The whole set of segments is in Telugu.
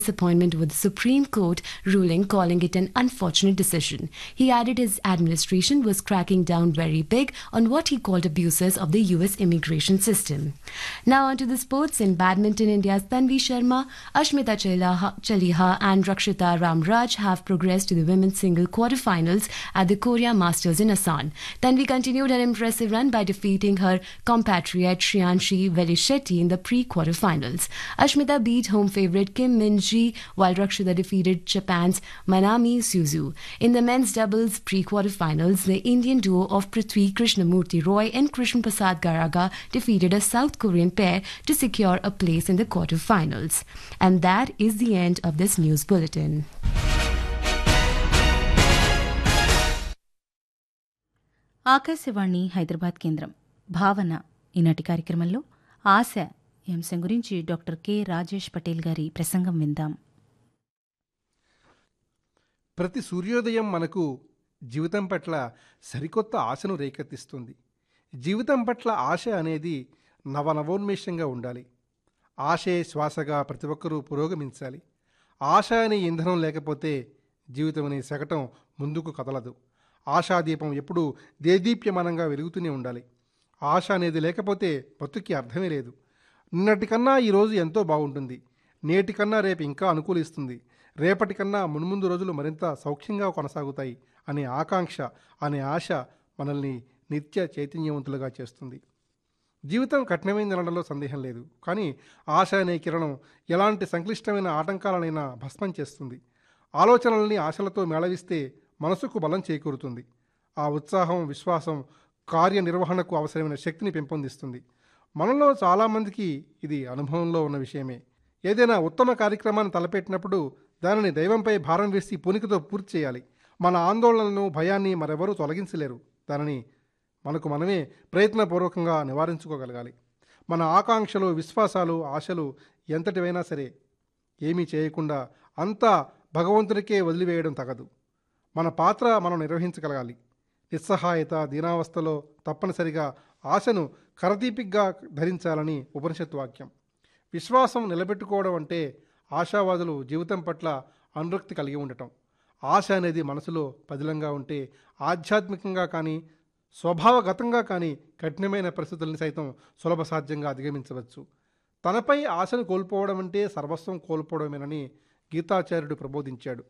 disappointment with the Supreme Court ruling calling it an unfortunate decision. He added his administration was cracking down very big on what he called abuses of the US immigration system. Now onto the sports in badminton India's Tanvi Sharma, Ashmita Chaliha, Chaliha and Rakshita Ramraj have progressed to the women's single quarterfinals at the Korea Masters in Asan. Tanvi continued an impressive run by defeating her compatriot Shriyanshi Velishetty in the pre-quarterfinals. Ashmita beat home favorite Kim Min Ji, while Rakshita defeated Japan's Manami Suzu. In the men's doubles pre-quarterfinals, the Indian duo of Prithvi Krishnamurti Roy and Krishna Prasad Garaga defeated a South Korean pair to secure a place in the quarterfinals. And that is the end of this news bulletin. Akashvani Hyderabad కేంద్రం భావన ఈనాటి కార్యక్రమంలో ఆశ ఈ అంశం గురించి డాక్టర్ కె రాజేష్ పటేల్ గారి ప్రసంగం విందాం ప్రతి సూర్యోదయం మనకు జీవితం పట్ల సరికొత్త ఆశను రేకెత్తిస్తుంది జీవితం పట్ల ఆశ అనేది నవనవోన్మేషంగా ఉండాలి ఆశే శ్వాసగా ప్రతి ఒక్కరూ పురోగమించాలి ఆశ అనే ఇంధనం లేకపోతే జీవితం అనే శకటం ముందుకు కదలదు ఆశాదీపం ఎప్పుడూ దేదీప్యమానంగా వెలుగుతూనే ఉండాలి ఆశ అనేది లేకపోతే బతుకి అర్థమే లేదు నిన్నటికన్నా ఈరోజు ఎంతో బాగుంటుంది నేటికన్నా రేపు ఇంకా అనుకూలిస్తుంది రేపటికన్నా మున్ముందు రోజులు మరింత సౌఖ్యంగా కొనసాగుతాయి అనే ఆకాంక్ష అనే ఆశ మనల్ని నిత్య చైతన్యవంతులుగా చేస్తుంది జీవితం కఠినమైందనడంలో సందేహం లేదు కానీ ఆశ అనే కిరణం ఎలాంటి సంక్లిష్టమైన ఆటంకాలనైనా భస్మం చేస్తుంది ఆలోచనల్ని ఆశలతో మేళవిస్తే మనసుకు బలం చేకూరుతుంది ఆ ఉత్సాహం విశ్వాసం కార్యనిర్వహణకు అవసరమైన శక్తిని పెంపొందిస్తుంది మనలో చాలామందికి ఇది అనుభవంలో ఉన్న విషయమే ఏదైనా ఉత్తమ కార్యక్రమాన్ని తలపెట్టినప్పుడు దానిని దైవంపై భారం వేసి పూనికతో పూర్తి చేయాలి మన ఆందోళనలను భయాన్ని మరెవరూ తొలగించలేరు దానిని మనకు మనమే ప్రయత్నపూర్వకంగా నివారించుకోగలగాలి మన ఆకాంక్షలు విశ్వాసాలు ఆశలు ఎంతటివైనా సరే ఏమీ చేయకుండా అంతా భగవంతునికే వదిలివేయడం తగదు మన పాత్ర మనం నిర్వహించగలగాలి నిస్సహాయత దీనావస్థలో తప్పనిసరిగా ఆశను కరదీపిగ్గా ధరించాలని ఉపనిషత్తు వాక్యం విశ్వాసం నిలబెట్టుకోవడం అంటే ఆశావాదులు జీవితం పట్ల అనురక్తి కలిగి ఉండటం ఆశ అనేది మనసులో పదిలంగా ఉంటే ఆధ్యాత్మికంగా కానీ స్వభావగతంగా కానీ కఠినమైన పరిస్థితుల్ని సైతం సులభ సాధ్యంగా అధిగమించవచ్చు తనపై ఆశను కోల్పోవడం అంటే సర్వస్వం కోల్పోవడమేనని గీతాచార్యుడు ప్రబోధించాడు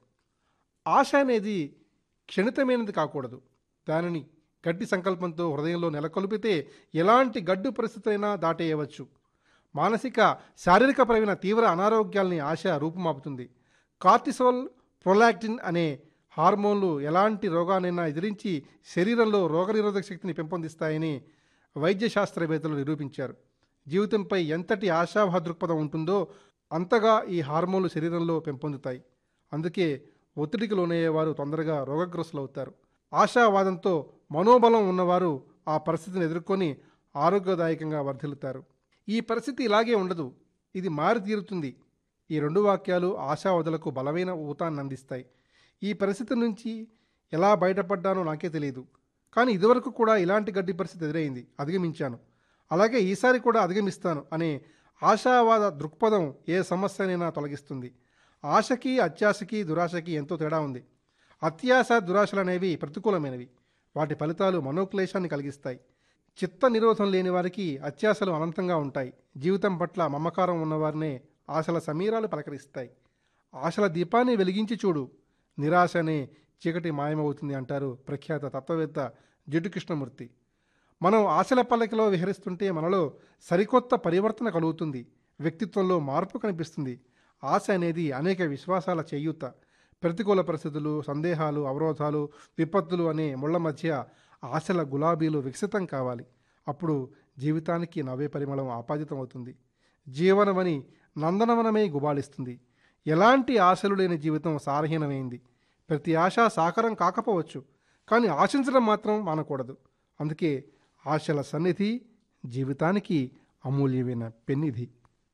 ఆశ అనేది క్షణితమైనది కాకూడదు దానిని గడ్డి సంకల్పంతో హృదయంలో నెలకొల్పితే ఎలాంటి గడ్డు పరిస్థితి అయినా దాటేయవచ్చు మానసిక శారీరకపరమైన తీవ్ర అనారోగ్యాల్ని ఆశ రూపుమాపుతుంది కార్టిసోల్ ప్రొలాక్టిన్ అనే హార్మోన్లు ఎలాంటి రోగానైనా ఎదిరించి శరీరంలో రోగనిరోధక శక్తిని పెంపొందిస్తాయని వైద్య శాస్త్రవేత్తలు నిరూపించారు జీవితంపై ఎంతటి ఆశాభా దృక్పథం ఉంటుందో అంతగా ఈ హార్మోన్లు శరీరంలో పెంపొందుతాయి అందుకే ఒత్తిడికి లోనయ్యేవారు తొందరగా రోగగ్రస్తులవుతారు ఆశావాదంతో మనోబలం ఉన్నవారు ఆ పరిస్థితిని ఎదుర్కొని ఆరోగ్యదాయకంగా వర్ధిల్లుతారు ఈ పరిస్థితి ఇలాగే ఉండదు ఇది మారి తీరుతుంది ఈ రెండు వాక్యాలు ఆశావదులకు బలమైన ఊతాన్ని అందిస్తాయి ఈ పరిస్థితి నుంచి ఎలా బయటపడ్డానో నాకే తెలియదు కానీ ఇదివరకు కూడా ఇలాంటి గడ్డి పరిస్థితి ఎదురైంది అధిగమించాను అలాగే ఈసారి కూడా అధిగమిస్తాను అనే ఆశావాద దృక్పథం ఏ సమస్యనైనా తొలగిస్తుంది ఆశకి అత్యాశకి దురాశకి ఎంతో తేడా ఉంది అత్యాశ దురాశలు అనేవి ప్రతికూలమైనవి వాటి ఫలితాలు మనోక్లేశాన్ని కలిగిస్తాయి చిత్త నిరోధం లేని వారికి అత్యాశలు అనంతంగా ఉంటాయి జీవితం పట్ల మమకారం ఉన్నవారినే ఆశల సమీరాలు పలకరిస్తాయి ఆశల దీపాన్ని వెలిగించి చూడు నిరాశ అనే చీకటి మాయమవుతుంది అంటారు ప్రఖ్యాత తత్వవేత్త జిడ్డు కృష్ణమూర్తి మనం ఆశల పల్లకిలో విహరిస్తుంటే మనలో సరికొత్త పరివర్తన కలుగుతుంది వ్యక్తిత్వంలో మార్పు కనిపిస్తుంది ఆశ అనేది అనేక విశ్వాసాల చేయూత ప్రతికూల పరిస్థితులు సందేహాలు అవరోధాలు విపత్తులు అనే ముళ్ళ మధ్య ఆశల గులాబీలు వికసితం కావాలి అప్పుడు జీవితానికి నవ్వే పరిమళం ఆపాదితం అవుతుంది జీవనమని నందనవనమే గుబాళిస్తుంది ఎలాంటి ఆశలు లేని జీవితం సారహీనమైంది ప్రతి ఆశ సాకారం కాకపోవచ్చు కానీ ఆశించడం మాత్రం మానకూడదు అందుకే ఆశల సన్నిధి జీవితానికి అమూల్యమైన పెన్నిధి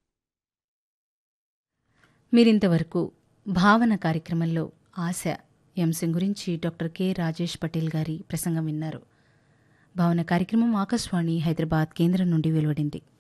మీరింతవరకు భావన కార్యక్రమంలో ఆశ ఈ అంశం గురించి డాక్టర్ కె రాజేష్ పటేల్ గారి ప్రసంగం విన్నారు భావన కార్యక్రమం ఆకాశవాణి హైదరాబాద్ కేంద్రం నుండి వెలువడింది